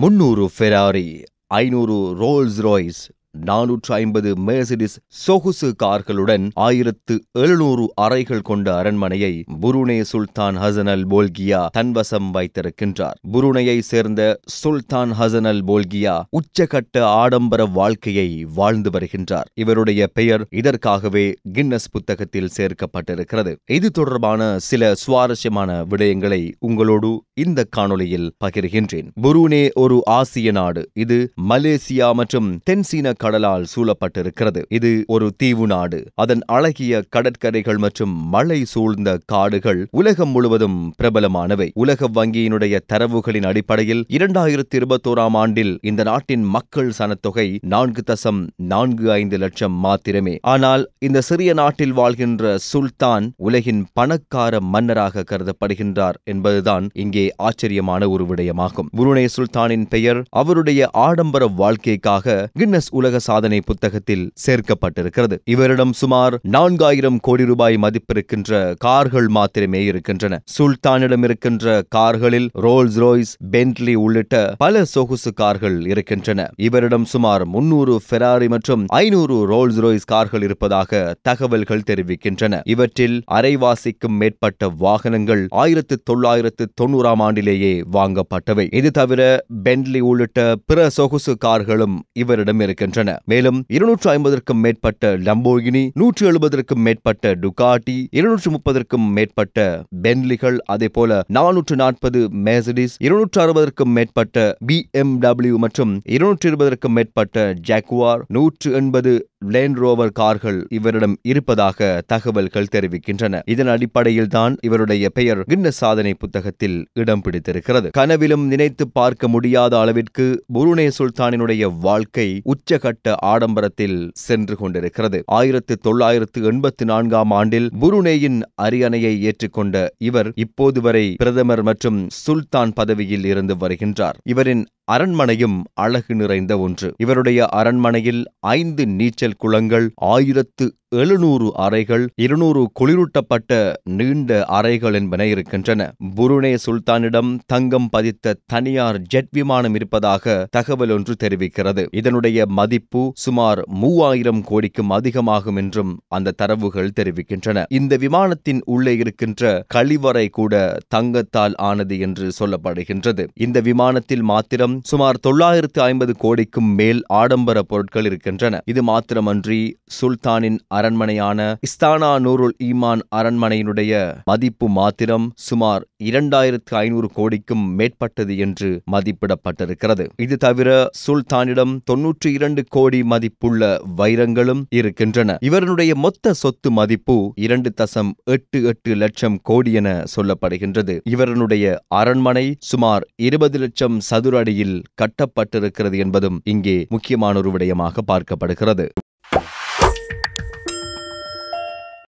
முன்னூறு ஃபெராரி ஐநூறு Rolls Royce நானூற்று ஐம்பது மேர்சிடிஸ் சொகுசு கார்களுடன் ஆயிரத்து எழுநூறு அறைகள் கொண்ட அரண்மனையை புருனே சுல்தான் ஹசன் அல் போல்கியா தன்வசம் வைத்திருக்கின்றார் புருனையை சேர்ந்த சுல்தான் ஹசன் அல் போல்கியா உச்சகட்ட ஆடம்பர வாழ்க்கையை வாழ்ந்து வருகின்றார் இவருடைய பெயர் இதற்காகவே கின்னஸ் புத்தகத்தில் சேர்க்கப்பட்டிருக்கிறது இது தொடர்பான சில சுவாரஸ்யமான விடயங்களை உங்களோடு இந்த காணொளியில் பகிர்கின்றேன் புருனே ஒரு ஆசிய நாடு இது மலேசியா மற்றும் தென்சீன கடலால் சூழப்பட்டிருக்கிறது இது ஒரு தீவு நாடு அதன் அழகிய கடற்கரைகள் மற்றும் மழை சூழ்ந்த காடுகள் உலகம் முழுவதும் பிரபலமானவை உலக வங்கியினுடைய தரவுகளின் அடிப்படையில் இரண்டாயிரத்தி இருபத்தோராம் ஆண்டில் இந்த நாட்டின் மக்கள் சனத்தொகை நான்கு தசம் நான்கு ஐந்து லட்சம் மாத்திரமே ஆனால் இந்த சிறிய நாட்டில் வாழ்கின்ற சுல்தான் உலகின் பணக்கார மன்னராக கருதப்படுகின்றார் என்பதுதான் இங்கே ஆச்சரியமான ஒரு விடயமாகும் புருனே சுல்தானின் பெயர் அவருடைய ஆடம்பர வாழ்க்கைக்காக கின்னஸ் உலக சாதனை புத்தகத்தில் சேர்க்கப்பட்டிருக்கிறது இவரிடம் சுமார் நான்காயிரம் கோடி ரூபாய் மதிப்பிருக்கின்ற கார்கள் மாத்திரமே இருக்கின்றன சுல்தானிடம் இருக்கின்ற கார்களில் ரோல்ஸ் ரோய்ஸ் பென்ட்லி உள்ளிட்ட பல சொகுசு கார்கள் இருக்கின்றன இவரிடம் சுமார் முன்னூறு ஃபெராரி மற்றும் ஐநூறு ரோல்ஸ் ரோய்ஸ் கார்கள் இருப்பதாக தகவல்கள் தெரிவிக்கின்றன இவற்றில் அரைவாசிக்கும் மேற்பட்ட வாகனங்கள் ஆயிரத்து தொள்ளாயிரத்து தொண்ணூறாம் ஆண்டிலேயே வாங்கப்பட்டவை இது தவிர பென்ட்லி உள்ளிட்ட பிற சொகுசு கார்களும் இவரிடம் இருக்கின்றன மேலும் இருநூற்று ஐம்பதற்கும் மேற்பட்ட லம்போகினி நூற்று எழுபதற்கும் மேற்பட்ட டுகாட்டி இருநூற்று முப்பதற்கும் மேற்பட்ட பென்லிகள் அதே போல நானூற்று நாற்பது மேசடிஸ் இருநூற்று அறுபதற்கும் மேற்பட்ட பி மற்றும் இருநூற்று இருபதற்கும் மேற்பட்ட ஜாக்குவார் நூற்று எண்பது லேண்ட் ரோவர் கார்கள் இவரிடம் இருப்பதாக தகவல்கள் தெரிவிக்கின்றன இதன் அடிப்படையில் தான் இவருடைய பெயர் கின்னஸ் சாதனை புத்தகத்தில் இடம் பிடித்திருக்கிறது கனவிலும் நினைத்து பார்க்க முடியாத அளவிற்கு புருனே சுல்தானினுடைய வாழ்க்கை உச்சகட்ட ஆடம்பரத்தில் சென்று கொண்டிருக்கிறது ஆயிரத்து தொள்ளாயிரத்து எண்பத்தி நான்காம் ஆண்டில் புருனேயின் அரியணையை ஏற்றுக்கொண்ட இவர் இப்போது வரை பிரதமர் மற்றும் சுல்தான் பதவியில் இருந்து வருகின்றார் இவரின் அரண்மனையும் அழகு நிறைந்த ஒன்று இவருடைய அரண்மனையில் ஐந்து நீச்சல் குளங்கள் ஆயிரத்து எழுநூறு அறைகள் இருநூறு குளிரூட்டப்பட்ட நீண்ட அறைகள் என்பன இருக்கின்றன புருனே சுல்தானிடம் தங்கம் பதித்த தனியார் ஜெட் விமானம் இருப்பதாக தகவல் ஒன்று தெரிவிக்கிறது இதனுடைய மதிப்பு சுமார் மூவாயிரம் கோடிக்கும் அதிகமாகும் என்றும் அந்த தரவுகள் தெரிவிக்கின்றன இந்த விமானத்தின் உள்ளே இருக்கின்ற கழிவறை கூட தங்கத்தால் ஆனது என்று சொல்லப்படுகின்றது இந்த விமானத்தில் மாத்திரம் சுமார் தொள்ளாயிரத்து ஐம்பது கோடிக்கும் மேல் ஆடம்பர பொருட்கள் இருக்கின்றன இது மாத்திரமன்றி சுல்தானின் அரண்மனையான இஸ்தானா நூருல் ஈமான் அரண்மனையினுடைய மதிப்பு மாத்திரம் சுமார் இரண்டாயிரத்து ஐநூறு கோடிக்கும் மேற்பட்டது என்று மதிப்பிடப்பட்டிருக்கிறது இது தவிர சுல்தானிடம் தொன்னூற்றி இரண்டு கோடி மதிப்புள்ள வைரங்களும் இருக்கின்றன இவருடைய மொத்த சொத்து மதிப்பு இரண்டு தசம் எட்டு எட்டு லட்சம் கோடி என சொல்லப்படுகின்றது இவருடைய அரண்மனை சுமார் இருபது லட்சம் சதுர அடியில் கட்டப்பட்டிருக்கிறது என்பதும் இங்கே முக்கியமான ஒரு விடயமாக பார்க்கப்படுகிறது